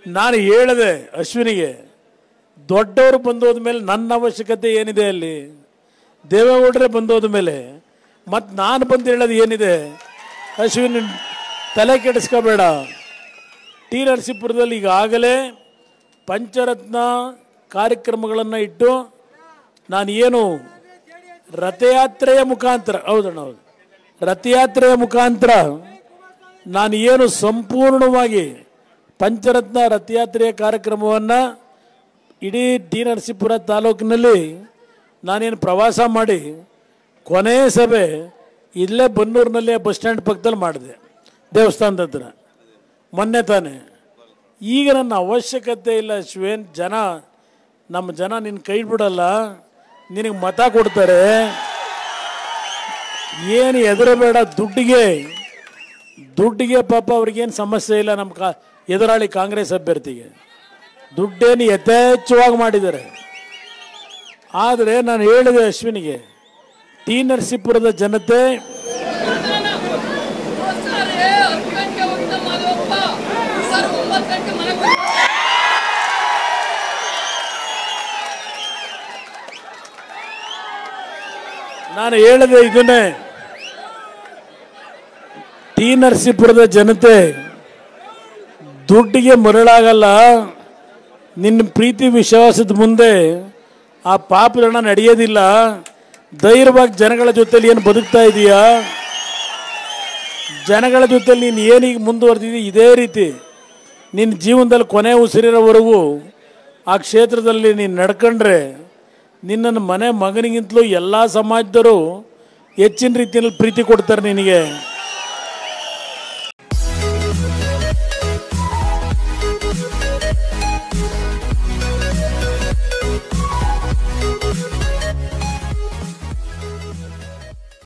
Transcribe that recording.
ನಾನು ಹೇಳಿದೆ ಅಶ್ವಿನಿಗೆ ದೊಡ್ಡವರು ಬಂದೋದ ಮೇಲೆ ನನ್ನ ಅವಶ್ಯಕತೆ ಏನಿದೆ ಅಲ್ಲಿ ದೇವೇಗೌಡರೇ ಬಂದೋದ ಮೇಲೆ ಮತ್ತು ನಾನು ಬಂದು ಹೇಳೋದು ಏನಿದೆ ಅಶ್ವಿನಿ ತಲೆ ಕೆಡಿಸ್ಕೋಬೇಡ ಟಿ ನರಸೀಪುರದಲ್ಲಿ ಈಗಾಗಲೇ ಪಂಚರತ್ನ ಕಾರ್ಯಕ್ರಮಗಳನ್ನು ಇಟ್ಟು ನಾನು ಏನು ರಥಯಾತ್ರೆಯ ಮುಖಾಂತರ ಹೌದಣ್ಣ ಹೌದು ರಥಯಾತ್ರೆಯ ಮುಖಾಂತರ ನಾನು ಏನು ಸಂಪೂರ್ಣವಾಗಿ ಪಂಚರತ್ನ ರಥಯಾತ್ರೆಯ ಕಾರ್ಯಕ್ರಮವನ್ನು ಇಡೀ ಟಿ ನರಸೀಪುರ ತಾಲೂಕಿನಲ್ಲಿ ನಾನೇನು ಪ್ರವಾಸ ಮಾಡಿ ಕೊನೆಯ ಸಭೆ ಇಲ್ಲೇ ಬನ್ನೂರಿನಲ್ಲಿ ಬಸ್ ಸ್ಟ್ಯಾಂಡ್ ಪಕ್ಕದಲ್ಲಿ ಮಾಡಿದೆ ದೇವಸ್ಥಾನದ ಹತ್ರ ಮೊನ್ನೆ ತಾನೇ ಈಗ ನನ್ನ ಅವಶ್ಯಕತೆ ಇಲ್ಲ ಶಿವೇನ್ ಜನ ನಮ್ಮ ಜನ ನಿನ್ನ ಕೈ ಬಿಡಲ್ಲ ನಿನಗೆ ಮತ ಕೊಡ್ತಾರೆ ಏನು ಎದುರಬೇಡ ದುಡ್ಡಿಗೆ ದುಡ್ಡಿಗೆ ಪಾಪ ಅವ್ರಿಗೇನು ಸಮಸ್ಯೆ ಇಲ್ಲ ನಮ್ಮ ಕಾ ಎದುರಾಳಿ ಕಾಂಗ್ರೆಸ್ ಅಭ್ಯರ್ಥಿಗೆ ದುಡ್ಡೇನು ಯಥೇಚ್ಛವಾಗಿ ಮಾಡಿದ್ದಾರೆ ಆದರೆ ನಾನು ಹೇಳಿದೆ ಅಶ್ವಿನಿಗೆ ಟಿ ನರಸೀಪುರದ ಜನತೆ ಸರ್ ಹತ್ತು ಗಂಟೆ ಹೋಗಿದ್ದ ಮಾಧವಪ್ಪ ಸರ್ ಒಂಬತ್ತು ಗಂಟೆ ಮನೆಗೆ ಹೋಗಿ ನಾನು ಹೇಳಿದೆ ಇದನ್ನೇ ಟಿ ನರಸೀಪುರದ ಜನತೆ ದುಡ್ಡಿಗೆ ಮರಳಾಗಲ್ಲ ನಿನ್ನ ಪ್ರೀತಿ ವಿಶ್ವಾಸದ ಮುಂದೆ ಆ ಪಾಪದಣ ನಡೆಯೋದಿಲ್ಲ ಧೈರ್ಯವಾಗಿ ಜನಗಳ ಜೊತೆಲಿ ಏನು ಬದುಕ್ತಾ ಇದೀಯಾ ಜನಗಳ ಜೊತೆಲಿ ನೀನು ಏನೀಗ ಮುಂದುವರೆದಿದ್ದೀ ಇದೇ ರೀತಿ ನಿನ್ನ ಜೀವನದಲ್ಲಿ ಕೊನೆ ಉಸಿರಿರೋವರೆಗೂ ಆ ಕ್ಷೇತ್ರದಲ್ಲಿ ನೀನು ನಡ್ಕೊಂಡ್ರೆ ನಿನ್ನನ್ನು ಮನೆ ಮಗನಿಗಿಂತಲೂ ಎಲ್ಲ ಸಮಾಜದವರು ಹೆಚ್ಚಿನ ರೀತಿಯಲ್ಲಿ ಪ್ರೀತಿ ಕೊಡ್ತಾರೆ ನಿನಗೆ